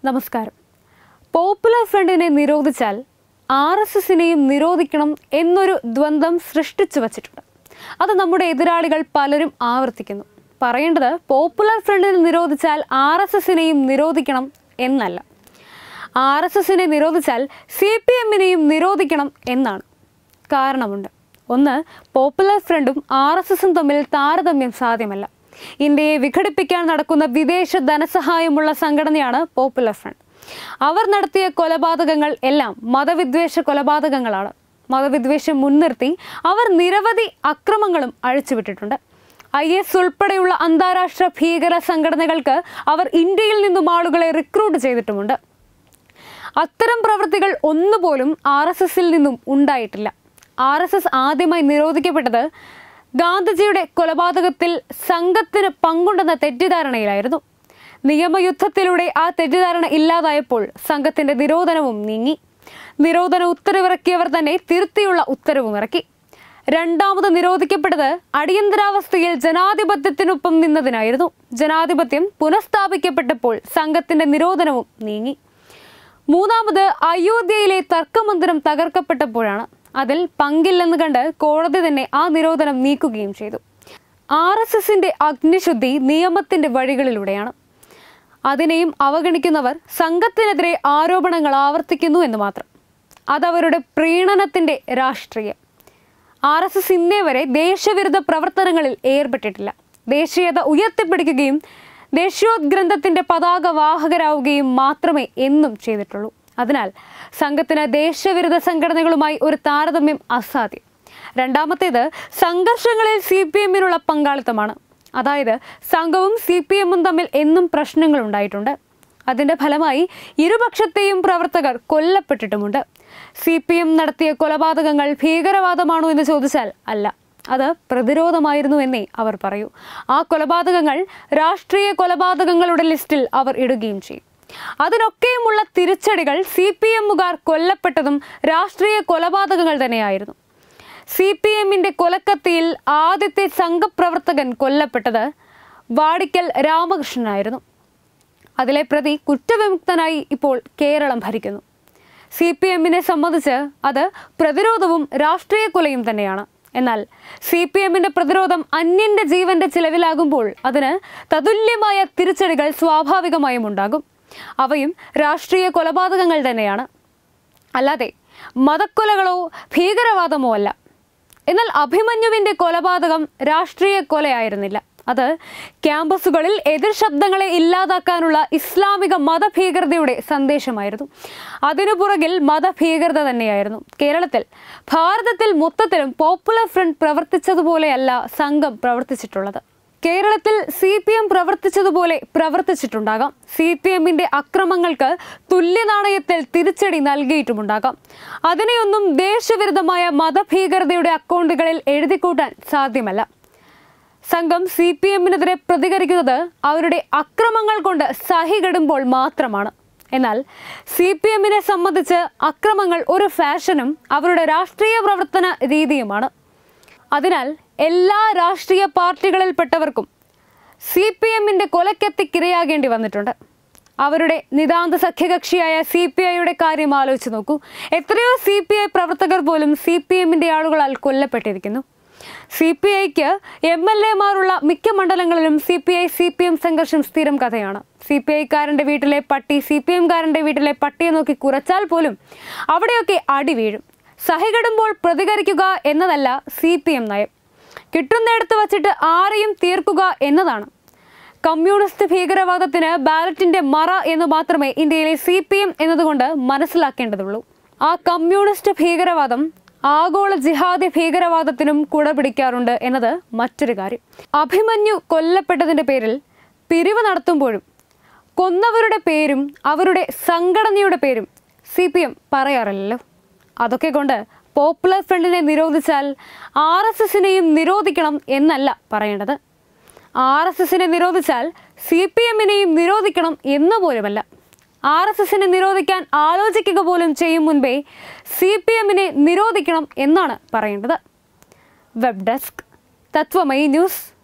നമസ്കാരം പോപ്പുലർ ഫ്രണ്ടിനെ നിരോധിച്ചാൽ R S എസിനെയും നിരോധിക്കണം എന്നൊരു ദ്വന്ദ്ം സൃഷ്ടിച്ചു വച്ചിട്ടുണ്ട് അത് നമ്മുടെ എതിരാളികൾ പലരും ആവർത്തിക്കുന്നു പറയേണ്ടത് പോപ്പുലർ ഫ്രണ്ടിനെ നിരോധിച്ചാൽ ആർ എസ് എസിനെയും നിരോധിക്കണം എന്നല്ല ആർ എസ് എസിനെ നിരോധിച്ചാൽ സി പി എമ്മിനെയും നിരോധിക്കണം എന്നാണ് കാരണമുണ്ട് ഒന്ന് പോപ്പുലർ ഫ്രണ്ടും ആർ എസ് എസും തമ്മിൽ താരതമ്യം സാധ്യമല്ല ഇന്ത്യയെ വിഘടിപ്പിക്കാൻ നടക്കുന്ന വിദേശ ധനസഹായമുള്ള സംഘടനയാണ് പോപ്പുലർ ഫ്രണ്ട് അവർ നടത്തിയ കൊലപാതകങ്ങൾ എല്ലാം മതവിദ്വേഷ കൊലപാതകങ്ങളാണ് മതവിദ്വേഷം മുൻനിർത്തി അവർ നിരവധി അക്രമങ്ങളും അഴിച്ചുവിട്ടിട്ടുണ്ട് ഐ എസ് ഉൾപ്പെടെയുള്ള അന്താരാഷ്ട്ര ഭീകര സംഘടനകൾക്ക് അവർ ഇന്ത്യയിൽ നിന്നും ആളുകളെ റിക്രൂട്ട് ചെയ്തിട്ടുമുണ്ട് അത്തരം പ്രവൃത്തികൾ ഒന്നുപോലും ആർ എസ് എസിൽ നിന്നും ഉണ്ടായിട്ടില്ല ആർ എസ് എസ് ആദ്യമായി നിരോധിക്കപ്പെട്ടത് ഗാന്ധിജിയുടെ കൊലപാതകത്തിൽ സംഘത്തിന് പങ്കുണ്ടെന്ന തെറ്റിദ്ധാരണയിലായിരുന്നു നിയമയുദ്ധത്തിലൂടെ ആ തെറ്റിദ്ധാരണ ഇല്ലാതായപ്പോൾ സംഘത്തിന്റെ നിരോധനവും നീങ്ങി നിരോധന ഉത്തരവിറക്കിയവർ തന്നെ തിരുത്തിയുള്ള ഉത്തരവും ഇറക്കി രണ്ടാമത് നിരോധിക്കപ്പെട്ടത് അടിയന്തരാവസ്ഥയിൽ ജനാധിപത്യത്തിനൊപ്പം നിന്നതിനായിരുന്നു ജനാധിപത്യം പുനഃസ്ഥാപിക്കപ്പെട്ടപ്പോൾ സംഘത്തിന്റെ നിരോധനവും നീങ്ങി മൂന്നാമത് അയോധ്യയിലെ തർക്കമന്ദിരം തകർക്കപ്പെട്ടപ്പോഴാണ് അതിൽ പങ്കില്ലെന്ന് കണ്ട് കോടതി തന്നെ ആ നിരോധനം നീക്കുകയും ചെയ്തു ആർ എസ് എസിന്റെ അഗ്നിശുദ്ധി നിയമത്തിന്റെ വഴികളിലൂടെയാണ് അതിനെയും അവഗണിക്കുന്നവർ സംഘത്തിനെതിരെ ആരോപണങ്ങൾ ആവർത്തിക്കുന്നു എന്ന് മാത്രം അതവരുടെ പ്രീണനത്തിന്റെ രാഷ്ട്രീയം ആർ എസ് എസ് ഇന്നേ വരെ ദേശവിരുദ്ധ പ്രവർത്തനങ്ങളിൽ ഏർപ്പെട്ടിട്ടില്ല ദേശീയത ഉയർത്തിപ്പിടിക്കുകയും ദേശീയോദ്ഗ്രന്ഥത്തിന്റെ പതാക വാഹകരാവുകയും മാത്രമേ എന്നും ചെയ്തിട്ടുള്ളൂ അതിനാൽ സംഘത്തിന് ദേശവിരുദ്ധ സംഘടനകളുമായി ഒരു താരതമ്യം അസാധ്യം രണ്ടാമത്തേത് സംഘർഷങ്ങളിൽ സി പി എമ്മിനുള്ള പങ്കാളിത്തമാണ് അതായത് സംഘവും സി പി എമ്മും തമ്മിൽ എന്നും പ്രശ്നങ്ങൾ ഉണ്ടായിട്ടുണ്ട് അതിന്റെ ഫലമായി ഇരുപക്ഷത്തെയും പ്രവർത്തകർ കൊല്ലപ്പെട്ടിട്ടുമുണ്ട് സി പി എം നടത്തിയ കൊലപാതകങ്ങൾ ഭീകരവാദമാണോ എന്ന് ചോദിച്ചാൽ അല്ല അത് പ്രതിരോധമായിരുന്നു എന്നേ അവർ പറയൂ ആ കൊലപാതകങ്ങൾ രാഷ്ട്രീയ കൊലപാതകങ്ങളുടെ ലിസ്റ്റിൽ അവർ ഇടുകയും ചെയ്യും അതിനൊക്കെയുമുള്ള തിരിച്ചടികൾ സി പി എമ്മുകാർ കൊല്ലപ്പെട്ടതും രാഷ്ട്രീയ കൊലപാതകങ്ങൾ തന്നെയായിരുന്നു സി പി എമ്മിന്റെ കൊലക്കത്തിയിൽ ആദ്യത്തെ സംഘപ്രവർത്തകൻ കൊല്ലപ്പെട്ടത് വാടിക്കൽ രാമകൃഷ്ണനായിരുന്നു അതിലെ പ്രതി കുറ്റവിമുക്തനായി ഇപ്പോൾ കേരളം ഭരിക്കുന്നു സി പി എമ്മിനെ സംബന്ധിച്ച് അത് പ്രതിരോധവും രാഷ്ട്രീയ കൊലയും തന്നെയാണ് എന്നാൽ സി പി എമ്മിന്റെ പ്രതിരോധം അന്യന്റെ ജീവന്റെ ചിലവിലാകുമ്പോൾ അതിന് തതുല്യമായ തിരിച്ചടികൾ സ്വാഭാവികമായും ഉണ്ടാകും അവയും രാഷ്ട്രീയ കൊലപാതകങ്ങൾ തന്നെയാണ് അല്ലാതെ മതക്കൊലകളോ ഭീകരവാദമോ അല്ല എന്നാൽ അഭിമന്യുവിന്റെ കൊലപാതകം രാഷ്ട്രീയ കൊലയായിരുന്നില്ല അത് ക്യാമ്പസുകളിൽ എതിർ ശബ്ദങ്ങളെ ഇല്ലാതാക്കാനുള്ള ഇസ്ലാമിക മതഭീകരതയുടെ സന്ദേശമായിരുന്നു അതിനു പുറകിൽ മതഭീകരത തന്നെയായിരുന്നു കേരളത്തിൽ ഭാരതത്തിൽ മൊത്തത്തിലും പോപ്പുലർ ഫ്രണ്ട് പ്രവർത്തിച്ചതുപോലെയല്ല സംഘം പ്രവർത്തിച്ചിട്ടുള്ളത് കേരളത്തിൽ സി പി എം പ്രവർത്തിച്ചതുപോലെ പ്രവർത്തിച്ചിട്ടുണ്ടാകാം സി പി എമ്മിന്റെ അക്രമങ്ങൾക്ക് തുല്യനാണയത്തിൽ തിരിച്ചടി നൽകിയിട്ടുമുണ്ടാകാം അതിനെയൊന്നും ദേശവിരുദ്ധമായ മതഭീകരതയുടെ അക്കൗണ്ടുകളിൽ എഴുതിക്കൂട്ടാൻ സാധ്യമല്ല സംഘം സി പി എമ്മിനെതിരെ പ്രതികരിക്കുന്നത് അവരുടെ അക്രമങ്ങൾ കൊണ്ട് സഹികെടുമ്പോൾ മാത്രമാണ് എന്നാൽ സി പി എമ്മിനെ സംബന്ധിച്ച് അക്രമങ്ങൾ ഒരു ഫാഷനും അവരുടെ രാഷ്ട്രീയ പ്രവർത്തന രീതിയുമാണ് അതിനാൽ എല്ലാ രാഷ്ട്രീയ പാർട്ടികളിൽപ്പെട്ടവർക്കും സി പി എമ്മിന്റെ കൊലക്കെത്തിക്കിരയാകേണ്ടി വന്നിട്ടുണ്ട് അവരുടെ നിതാന്ത സഖ്യകക്ഷിയായ സി പി ഐയുടെ കാര്യം ആലോചിച്ച് നോക്കൂ എത്രയോ സി പി ഐ പ്രവർത്തകർ പോലും സി പി എമ്മിന്റെ ആളുകളാൽ കൊല്ലപ്പെട്ടിരിക്കുന്നു സി പി ഐക്ക് എം എൽ എമാരുള്ള മിക്ക മണ്ഡലങ്ങളിലും C P I C P M സംഘർഷം സ്ഥിരം കഥയാണ് സി പി ഐക്കാരൻ്റെ വീട്ടിലെ പട്ടി സി പി എംകാരൻ്റെ വീട്ടിലെ പട്ടിയെ നോക്കി കുറച്ചാൽ പോലും അവിടെയൊക്കെ അടി വീഴും സഹികെടുമ്പോൾ പ്രതികരിക്കുക എന്നതല്ല സി പി എം നയം കിട്ടുന്നിടത്ത് വച്ചിട്ട് ആരെയും തീർക്കുക എന്നതാണ് കമ്മ്യൂണിസ്റ്റ് ഭീകരവാദത്തിന് ബാലറ്റിന്റെ മറ എന്ന് മാത്രമേ ഇന്ത്യയിലെ സി പി എം എന്നതുകൊണ്ട് മനസ്സിലാക്കേണ്ടതുള്ളൂ ആ കമ്മ്യൂണിസ്റ്റ് ഭീകരവാദം ആഗോള ജിഹാദി ഭീകരവാദത്തിനും കുടപിടിക്കാറുണ്ട് എന്നത് മറ്റൊരു കാര്യം അഭിമന്യു കൊല്ലപ്പെട്ടതിന്റെ പേരിൽ പിരിവ് നടത്തുമ്പോഴും കൊന്നവരുടെ പേരും അവരുടെ സംഘടനയുടെ പേരും സി പി എം പറയാറില്ലല്ലോ അതൊക്കെ കൊണ്ട് പോപ്പുലർ ഫ്രണ്ടിനെ നിരോധിച്ചാൽ ആർ എസ് എസിനെയും നിരോധിക്കണം എന്നല്ല പറയേണ്ടത് ആർ എസ് എസിനെ നിരോധിച്ചാൽ സി പി എമ്മിനെയും നിരോധിക്കണം എന്ന് പോലുമല്ല ആർ എസ് എസിനെ നിരോധിക്കാൻ ആലോചിക്കുക പോലും ചെയ്യും മുൻപേ സി പി എമ്മിനെ നിരോധിക്കണം എന്നാണ് പറയേണ്ടത് വെബ് ഡെസ്ക് തത്വമയി ന്യൂസ്